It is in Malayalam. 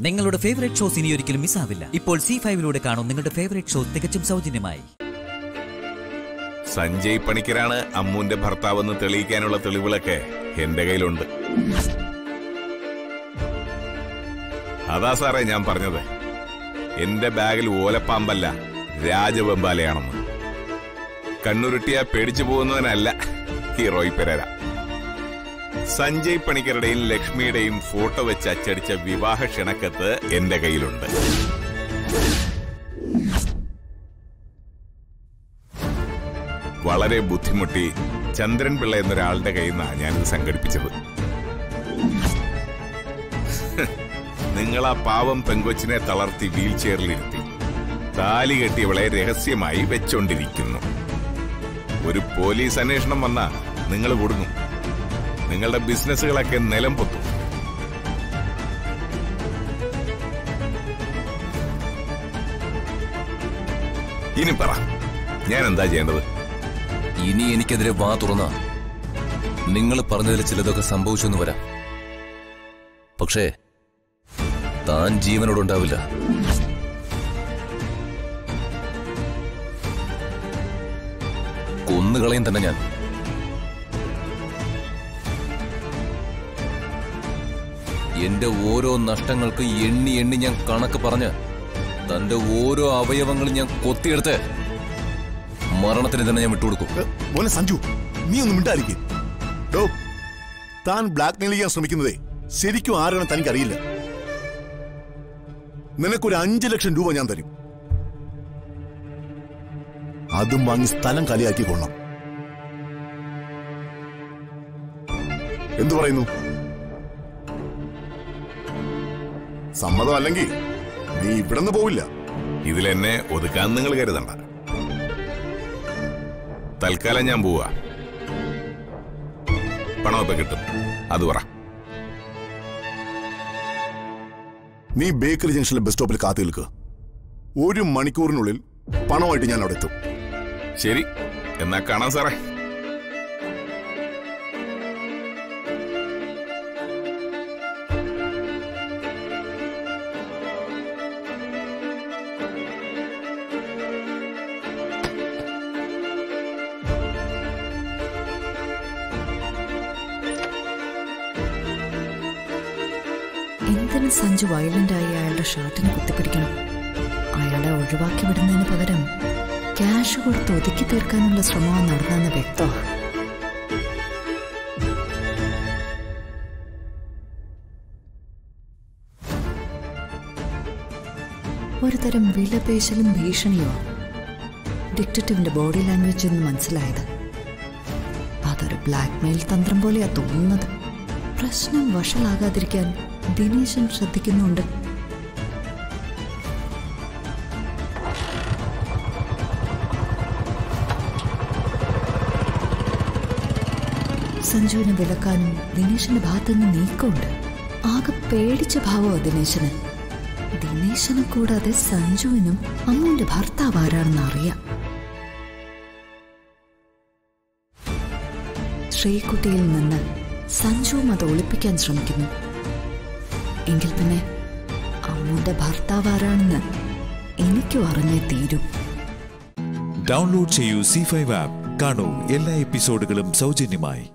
നിങ്ങളുടെ ഫേവറേറ്റ് ഷോസ് ഇനി ഒരിക്കലും മിസ്സാവില്ല ഇപ്പോൾ സി ഫൈവിലൂടെ കാണും നിങ്ങളുടെ ഫേവറേറ്റ് ഷോ തികച്ചും സൗജന്യമായി സഞ്ജയ് പണിക്കരാണ് അമ്മുവിന്റെ ഭർത്താവെന്ന് തെളിയിക്കാനുള്ള തെളിവുകളൊക്കെ എന്റെ കയ്യിലുണ്ട് അതാ സാറേ ഞാൻ പറഞ്ഞത് എന്റെ ബാഗിൽ ഓലപ്പാമ്പല്ല രാജവെമ്പാലയാണെന്ന് കണ്ണുരുട്ടിയ പേടിച്ചു പോകുന്നവനല്ല ഈ റോയ് പെരേര സഞ്ജയ് പണിക്കരുടെയും ലക്ഷ്മിയുടെയും ഫോട്ടോ വെച്ച് അച്ചടിച്ച വിവാഹ ക്ഷണക്കത്ത് എന്റെ കയ്യിലുണ്ട് വളരെ ബുദ്ധിമുട്ടി ചന്ദ്രൻ പിള്ള എന്നൊരാളുടെ കയ്യിൽ നിന്നാണ് ഞാനിത് സംഘടിപ്പിച്ചത് നിങ്ങൾ ആ പാവം പെങ്കൊച്ചിനെ തളർത്തി വീൽ ചെയറിലിരുത്തി താലി കെട്ടിയവളെ രഹസ്യമായി വെച്ചോണ്ടിരിക്കുന്നു ഒരു പോലീസ് അന്വേഷണം വന്നാ നിങ്ങൾ കൊടുങ്ങും നിങ്ങളുടെ ബിസിനസ്സുകളൊക്കെ നിലം പൊത്തും ഇനി പറ ഞാൻ എന്താ ചെയ്യേണ്ടത് ഇനി എനിക്കെതിരെ വാ തുറന്ന നിങ്ങൾ പറഞ്ഞതിൽ ചിലതൊക്കെ സംഭവിച്ചെന്ന് വരാം പക്ഷേ താൻ ജീവനോടുണ്ടാവില്ല കൊന്നുകളയും തന്നെ ഞാൻ എന്റെ ഓരോ നഷ്ടങ്ങൾക്ക് എണ്ണി എണ്ണി ഞാൻ കണക്ക് പറഞ്ഞ് തന്റെ ഓരോ അവയവങ്ങളും ഞാൻ കൊത്തിയെടുത്ത് മരണത്തിന് തന്നെ ഞാൻ വിട്ടുകൊടുക്കും ഏ, മോനെ സഞ്ജു നീ ഒന്ന് മിണ്ടായിരിക്കും ഡോ താൻ ബ്ലാക്ക്മെയിൽ ചെയ്യാൻ ശ്രമിക്കുന്നതേ ശരിക്കും ആരാണ് തനിക്കറിയില്ല നിനക്കൊരു അഞ്ചു ലക്ഷം രൂപ ഞാൻ തരും അതും വാങ്ങി സ്ഥലം കാലിയാക്കി കൊള്ളാം എന്തു പറയുന്നു സമ്മതം അല്ലെങ്കിൽ നീ ഇവിടുന്ന് പോവില്ല ഇതിലെന്നെ ഒതുക്കാൻ നിങ്ങൾ കരുതണ്ട തൽക്കാലം ഞാൻ പോവാ പണമൊക്കെ കിട്ടും അത് പറ നീ ബേക്കറി ജംഗ്ഷനിലെ ബസ് സ്റ്റോപ്പിൽ കാത്തു നിൽക്കുക ഒരു മണിക്കൂറിനുള്ളിൽ പണമായിട്ട് ഞാൻ അവിടെ എത്തും ശരി എന്നാ കാണാം സാറേ എന്തിന് സഞ്ജു വയലന്റായി അയാളുടെ ഷർട്ടിന് കുത്തിപ്പിടിക്കണം അയാളെ ഒഴിവാക്കി വിടുന്നതിന് പകരം ക്യാഷ് കൊടുത്ത് ഒതുക്കി തീർക്കാനുള്ള ശ്രമമാണ് നടന്നെന്ന് വ്യക്തമാണ് ഒരു തരം വിലപേശലും ഭീഷണിയുമാണ് ഡിക്റ്റേറ്റീവിന്റെ ബോഡി ലാംഗ്വേജിൽ നിന്ന് മനസ്സിലായത് അതൊരു ബ്ലാക്ക്മെയിൽ തന്ത്രം പോലെയാ തോന്നുന്നത് പ്രശ്നം വഷളാകാതിരിക്കാൻ ദിനേശൻ ശ്രദ്ധിക്കുന്നുണ്ട് സഞ്ജുവിനെ വിലക്കാനും ദിനേശന്റെ ഭാഗത്തുനിന്ന് നീക്കമുണ്ട് ആകെ പേടിച്ച ഭാവമാ ദിനേശന് ദിനേശനെ കൂടാതെ സഞ്ജുവിനും അമ്മുവിന്റെ ഭർത്താവ് ആരാണെന്ന് അറിയാം ശ്രീകുട്ടിയിൽ നിന്ന് സഞ്ജുവും അത് ഒളിപ്പിക്കാൻ ശ്രമിക്കുന്നു എങ്കിൽ പിന്നെ അമ്മുവിന്റെ ഭർത്താവ് ആരാണെന്ന് എനിക്കും അറിഞ്ഞേ തീരൂ ഡൗൺലോഡ് ചെയ്യൂ സി ഫൈവ് ആപ്പ് കാണൂ എല്ലാ എപ്പിസോഡുകളും സൗജന്യമായി